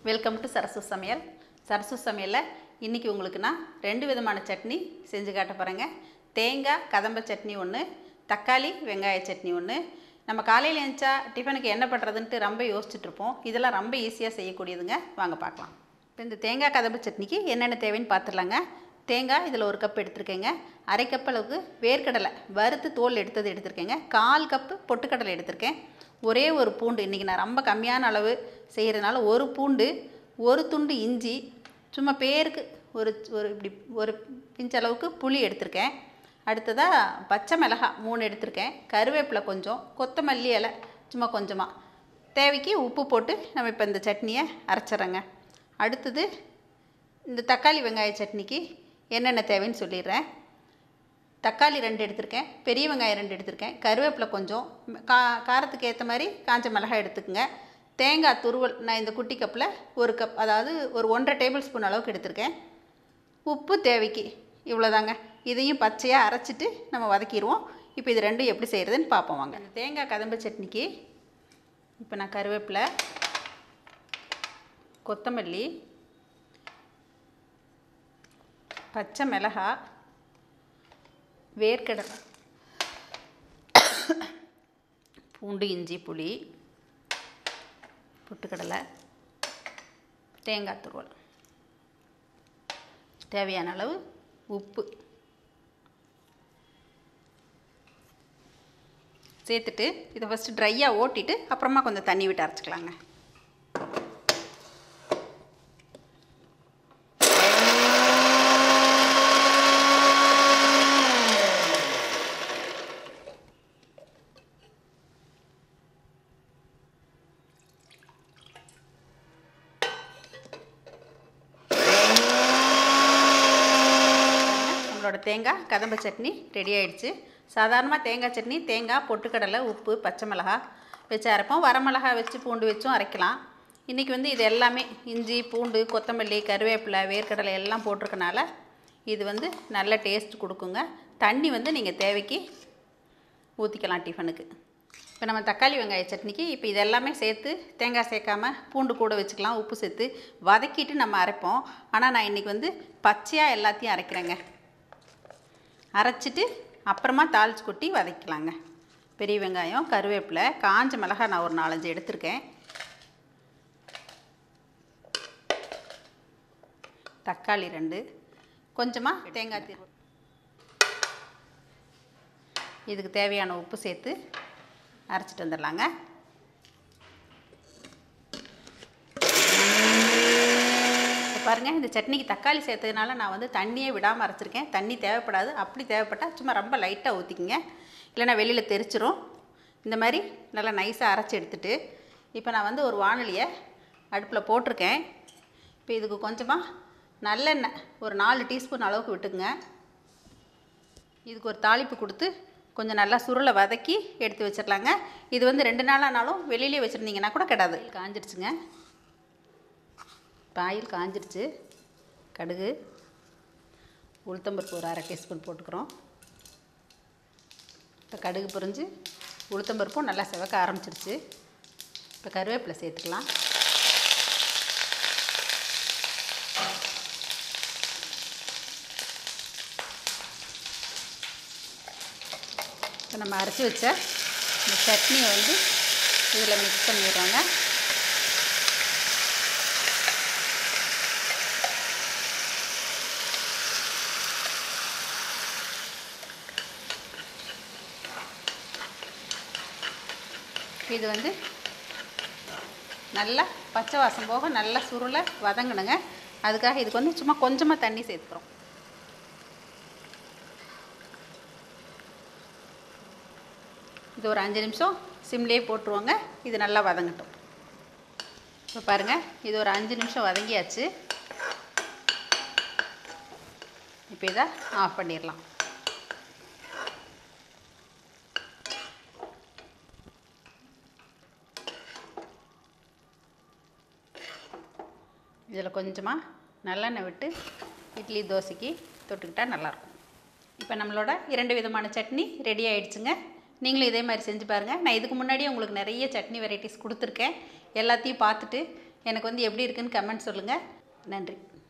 welcome to Sarasu சமையல் சரசு சமையலில் இன்றைக்கி உங்களுக்கு நான் ரெண்டு விதமான சட்னி செஞ்சு காட்ட போகிறேங்க தேங்காய் கதம்ப சட்னி ஒன்று தக்காளி வெங்காய சட்னி ஒன்று நம்ம காலையில் எழுந்தா டிஃபனுக்கு என்ன பண்ணுறதுன்ட்டு ரொம்ப யோசிச்சுட்டு இருப்போம் இதெல்லாம் ரொம்ப ஈஸியாக செய்யக்கூடியதுங்க வாங்க பார்க்கலாம் இப்போ இந்த தேங்காய் கதம்ப சட்னிக்கு என்னென்ன தேவைன்னு பார்த்துடலாங்க தேங்காய் இதில் ஒரு கப் எடுத்திருக்கேங்க அரை கப் அளவுக்கு வேர்க்கடலை வறுத்து தோல் எடுத்தது எடுத்திருக்கேங்க கால் கப்பு பொட்டுக்கடலை எடுத்திருக்கேன் ஒரே ஒரு பூண்டு இன்றைக்கி நான் ரொம்ப கம்மியான அளவு செய்கிறதுனால ஒரு பூண்டு ஒரு துண்டு இஞ்சி சும்மா பேருக்கு ஒரு ஒரு இப்படி ஒரு பிஞ்ச் அளவுக்கு புளி எடுத்திருக்கேன் அடுத்ததாக பச்சை மிளகாய் மூணு எடுத்திருக்கேன் கருவேப்பிலை கொஞ்சம் கொத்தமல்லி இலை சும்மா கொஞ்சமாக தேவைக்கு உப்பு போட்டு நம்ம இப்போ இந்த சட்னியை அரைச்சிட்றேங்க அடுத்தது இந்த தக்காளி வெங்காய சட்னிக்கு என்னென்ன தேவைன்னு சொல்லிடுறேன் தக்காளி ரெண்டு எடுத்திருக்கேன் பெரிய வெங்காயம் ரெண்டு எடுத்திருக்கேன் கருவேப்பிலை கொஞ்சம் கா காரத்துக்கு ஏற்ற மாதிரி காஞ்ச மிளகாய் எடுத்துக்கங்க தேங்காய் துருவல் நான் இந்த குட்டி கப்பில் ஒரு கப் அதாவது ஒரு ஒன்றரை டேபிள் ஸ்பூன் அளவுக்கு எடுத்திருக்கேன் உப்பு தேவைக்கு இவ்வளோதாங்க இதையும் பச்சையாக அரைச்சிட்டு நம்ம வதக்கிடுவோம் இப்போ இது ரெண்டும் எப்படி செய்கிறதுன்னு பார்ப்போம் வாங்க இந்த தேங்காய் கதம்ப சட்னிக்கு இப்போ நான் கருவேப்பிலை கொத்தமல்லி பச்சை மிளகாய் வேர்க்கடலை பூண்டு இஞ்சி புளி பொட்டுக்கடலை தேங்காய் துருவல் தேவையான அளவு உப்பு சேர்த்துட்டு இதை ஃபஸ்ட்டு ட்ரையாக ஓட்டிட்டு அப்புறமா கொஞ்சம் தண்ணி விட்டு அரைச்சிக்கலாங்க நம்மளோட தேங்காய் கதம்ப சட்னி ரெடி ஆயிடுச்சு சாதாரணமாக தேங்காய் சட்னி தேங்காய் பொட்டுக்கடலை உப்பு பச்சை மிளகா வச்சு அரைப்போம் வரமிளகா வச்சு பூண்டு வச்சும் அரைக்கலாம் இன்றைக்கி வந்து இது எல்லாமே இஞ்சி பூண்டு கொத்தமல்லி கருவேப்பிலை வேர்க்கடலை எல்லாம் போட்டிருக்கனால இது வந்து நல்ல டேஸ்ட் கொடுக்குங்க தண்ணி வந்து நீங்கள் தேவைக்கு ஊற்றிக்கலாம் டிஃபனுக்கு இப்போ நம்ம தக்காளி வெங்காய சட்னிக்கு இப்போ இது எல்லாமே சேர்த்து தேங்காய் சேர்க்காம பூண்டு கூட வச்சுக்கலாம் உப்பு சேர்த்து வதக்கிட்டு நம்ம அரைப்போம் ஆனால் நான் இன்றைக்கி வந்து பச்சையாக எல்லாத்தையும் அரைக்கிறேங்க அரைச்சிட்டு அப்புறமா தாளிச்சு கொட்டி வதக்கலாங்க பெரிய வெங்காயம் கருவேப்பிலை காஞ்ச மிளகாய் நான் ஒரு நாலஞ்சு எடுத்திருக்கேன் தக்காளி ரெண்டு கொஞ்சமாக தேங்காய் தீர்வு இதுக்கு தேவையான உப்பு சேர்த்து அரைச்சிட்டு வந்துடலாங்க இப்போ பாருங்கள் இந்த சட்னிக்கு தக்காளி சேர்த்ததுனால நான் வந்து தண்ணியே விடாமல் அரைச்சிருக்கேன் தண்ணி தேவைப்படாது அப்படி தேவைப்பட்டால் சும்மா ரொம்ப லைட்டாக ஊற்றிக்கிங்க இல்லைன்னா வெளியில் தெரிச்சிரும் இந்த மாதிரி நல்லா நைஸாக அரைச்சி எடுத்துட்டு இப்போ நான் வந்து ஒரு வானொலியை அடுப்பில் போட்டிருக்கேன் இப்போ இதுக்கு கொஞ்சமாக நல்லெண்ணெய் ஒரு நாலு டீஸ்பூன் அளவுக்கு விட்டுக்குங்க இதுக்கு ஒரு தாளிப்பு கொடுத்து கொஞ்சம் நல்லா சுருளை வதக்கி எடுத்து வச்சிடலாங்க இது வந்து ரெண்டு நாளானாலும் வெளியிலே வச்சுருந்தீங்கன்னா கூட கிடாது காஞ்சிடுச்சுங்க இப்போ ஆயில் காஞ்சிடுச்சு கடுகு உளுத்தம்பருப்பு ஒரு அரை டீஸ்பூன் போட்டுக்கிறோம் இப்போ கடுகு பொரிஞ்சு உளுத்தம்பருப்பும் நல்லா செவக்க ஆரம்பிச்சிடுச்சு இப்போ கருவேப்பிலை சேர்த்துக்கலாம் இப்போ நம்ம அரைச்சி வச்ச இந்த சட்னியை வந்து இதில் மிக்ஸ் பண்ணிடுறோங்க இது வந்து நல்லா பச்சை வாசம் போக நல்லா சுருளை வதங்கணுங்க அதுக்காக இதுக்கு வந்து சும்மா கொஞ்சமாக தண்ணி சேர்த்துக்கிறோம் இது ஒரு அஞ்சு நிமிஷம் சிம்லேயே போட்டுருவோங்க இது நல்லா வதங்கட்டும் இப்போ பாருங்கள் இது ஒரு அஞ்சு நிமிஷம் வதங்கியாச்சு இப்போ இதை ஆஃப் பண்ணிடலாம் இதில் கொஞ்சமாக நல்லெண்ணெய் விட்டு இட்லி தோசைக்கு தொட்டுக்கிட்டால் நல்லாயிருக்கும் இப்போ நம்மளோட இரண்டு விதமான சட்னி ரெடி ஆயிடுச்சுங்க நீங்களும் இதே மாதிரி செஞ்சு பாருங்கள் நான் இதுக்கு முன்னாடியே உங்களுக்கு நிறைய சட்னி வெரைட்டிஸ் கொடுத்துருக்கேன் எல்லாத்தையும் பார்த்துட்டு எனக்கு வந்து எப்படி இருக்குன்னு கமெண்ட் சொல்லுங்கள் நன்றி